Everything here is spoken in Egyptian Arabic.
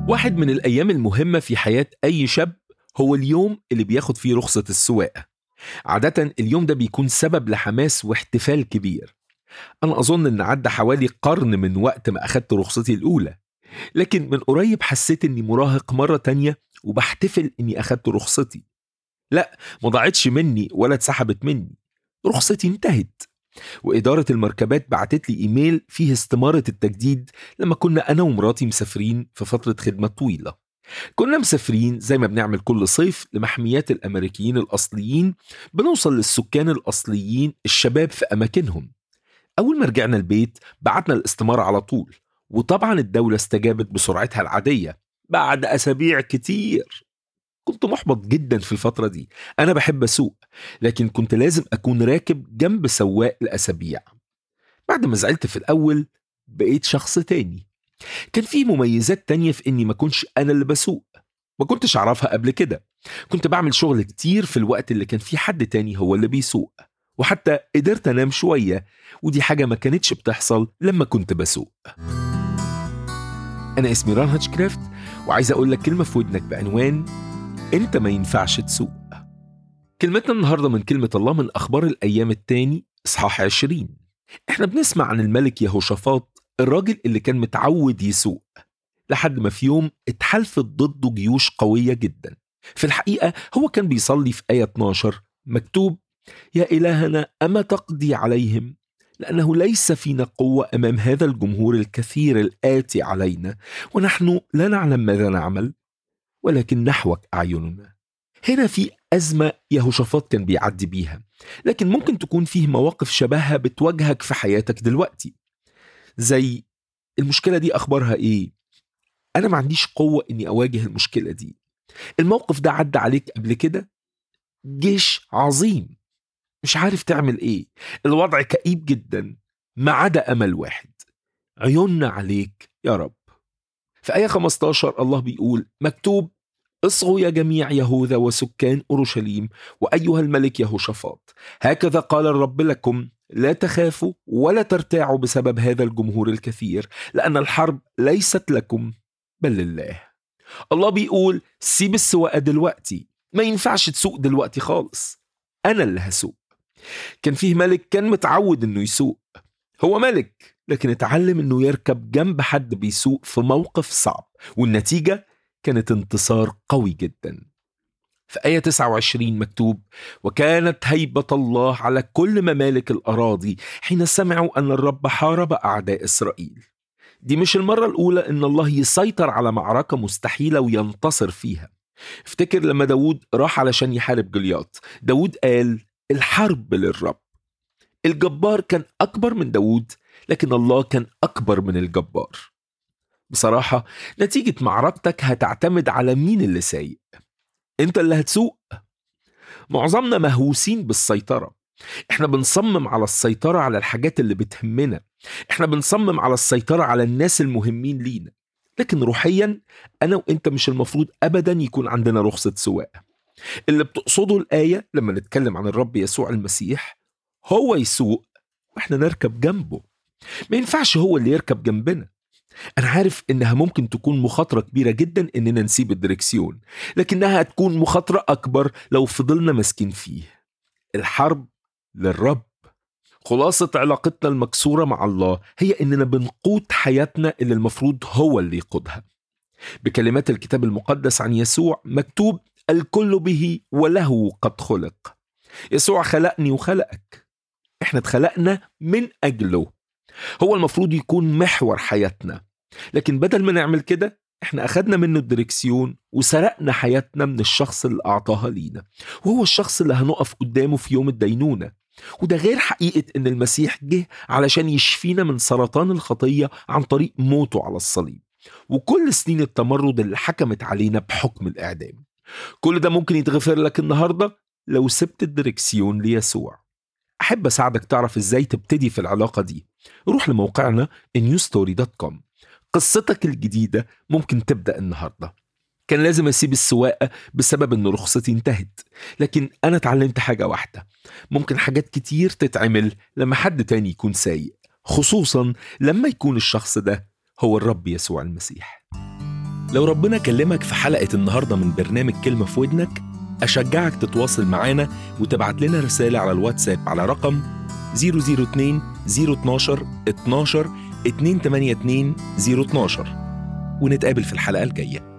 واحد من الأيام المهمة في حياة أي شاب هو اليوم اللي بياخد فيه رخصة السواقة عادة اليوم ده بيكون سبب لحماس واحتفال كبير أنا أظن إن عدى حوالي قرن من وقت ما أخدت رخصتي الأولى لكن من قريب حسيت إني مراهق مرة تانية وبحتفل إني أخدت رخصتي لا ما ضاعتش مني ولا اتسحبت مني رخصتي انتهت وإدارة المركبات بعتت لي إيميل فيه استمارة التجديد لما كنا أنا ومراتي مسافرين في فترة خدمة طويلة كنا مسافرين زي ما بنعمل كل صيف لمحميات الأمريكيين الأصليين بنوصل للسكان الأصليين الشباب في أماكنهم أول ما رجعنا البيت بعتنا الاستمارة على طول وطبعا الدولة استجابت بسرعتها العادية بعد أسابيع كتير كنت محبط جدا في الفترة دي أنا بحب أسوق لكن كنت لازم أكون راكب جنب سواق الأسابيع بعد ما زعلت في الأول بقيت شخص تاني كان في مميزات تانية في إني ما كنش أنا اللي بسوق ما كنتش أعرفها قبل كده كنت بعمل شغل كتير في الوقت اللي كان في حد تاني هو اللي بيسوق وحتى قدرت أنام شوية ودي حاجة ما كانتش بتحصل لما كنت بسوق أنا اسمي ران هاتشكرافت وعايز أقول لك كلمة في ودنك بعنوان أنت ما ينفعش تسوق كلمتنا النهاردة من كلمة الله من أخبار الأيام التاني إصحاح 20 إحنا بنسمع عن الملك يهوشافاط الراجل اللي كان متعود يسوق لحد ما في يوم اتحالفت ضده جيوش قوية جدا في الحقيقة هو كان بيصلي في آية 12 مكتوب يا إلهنا أما تقضي عليهم لأنه ليس فينا قوة أمام هذا الجمهور الكثير الآتي علينا ونحن لا نعلم ماذا نعمل ولكن نحوك أعيننا هنا في أزمة يهوشافاط كان بيعدي بيها لكن ممكن تكون فيه مواقف شبهها بتواجهك في حياتك دلوقتي زي المشكلة دي أخبارها إيه؟ أنا ما عنديش قوة إني أواجه المشكلة دي الموقف ده عدى عليك قبل كده جيش عظيم مش عارف تعمل إيه الوضع كئيب جدا ما عدا أمل واحد عيوننا عليك يا رب في آية 15 الله بيقول مكتوب اصغوا يا جميع يهوذا وسكان أورشليم وأيها الملك يهوشافاط هكذا قال الرب لكم لا تخافوا ولا ترتاعوا بسبب هذا الجمهور الكثير لأن الحرب ليست لكم بل لله الله بيقول سيب السواقة دلوقتي ما ينفعش تسوق دلوقتي خالص أنا اللي هسوق كان فيه ملك كان متعود إنه يسوق هو ملك لكن اتعلم إنه يركب جنب حد بيسوق في موقف صعب والنتيجة كانت انتصار قوي جدا في آية 29 مكتوب وكانت هيبة الله على كل ممالك الأراضي حين سمعوا أن الرب حارب أعداء إسرائيل دي مش المرة الأولى إن الله يسيطر على معركة مستحيلة وينتصر فيها افتكر لما داود راح علشان يحارب جلياط داود قال الحرب للرب الجبار كان أكبر من داود لكن الله كان أكبر من الجبار بصراحة نتيجة معركتك هتعتمد على مين اللي سايق انت اللي هتسوق معظمنا مهووسين بالسيطرة احنا بنصمم على السيطرة على الحاجات اللي بتهمنا احنا بنصمم على السيطرة على الناس المهمين لينا لكن روحيا انا وانت مش المفروض ابدا يكون عندنا رخصة سواقة اللي بتقصده الآية لما نتكلم عن الرب يسوع المسيح هو يسوق واحنا نركب جنبه ما ينفعش هو اللي يركب جنبنا أنا عارف إنها ممكن تكون مخاطرة كبيرة جدا إننا نسيب الدركسيون لكنها هتكون مخاطرة أكبر لو فضلنا ماسكين فيه الحرب للرب خلاصة علاقتنا المكسورة مع الله هي إننا بنقود حياتنا اللي المفروض هو اللي يقودها بكلمات الكتاب المقدس عن يسوع مكتوب الكل به وله قد خلق يسوع خلقني وخلقك احنا اتخلقنا من أجله هو المفروض يكون محور حياتنا لكن بدل ما نعمل كده احنا اخدنا منه الدركسيون وسرقنا حياتنا من الشخص اللي اعطاها لينا وهو الشخص اللي هنقف قدامه في يوم الدينونة وده غير حقيقة ان المسيح جه علشان يشفينا من سرطان الخطية عن طريق موته على الصليب وكل سنين التمرد اللي حكمت علينا بحكم الإعدام كل ده ممكن يتغفر لك النهاردة لو سبت الدركسيون ليسوع أحب أساعدك تعرف إزاي تبتدي في العلاقة دي روح لموقعنا newstory.com قصتك الجديدة ممكن تبدأ النهاردة كان لازم أسيب السواقة بسبب إن رخصتي انتهت لكن أنا اتعلمت حاجة واحدة ممكن حاجات كتير تتعمل لما حد تاني يكون سايق خصوصا لما يكون الشخص ده هو الرب يسوع المسيح لو ربنا كلمك في حلقة النهاردة من برنامج كلمة في ودنك أشجعك تتواصل معانا وتبعت لنا رسالة على الواتساب على رقم 002 012 12 282 012 ونتقابل في الحلقة الجاية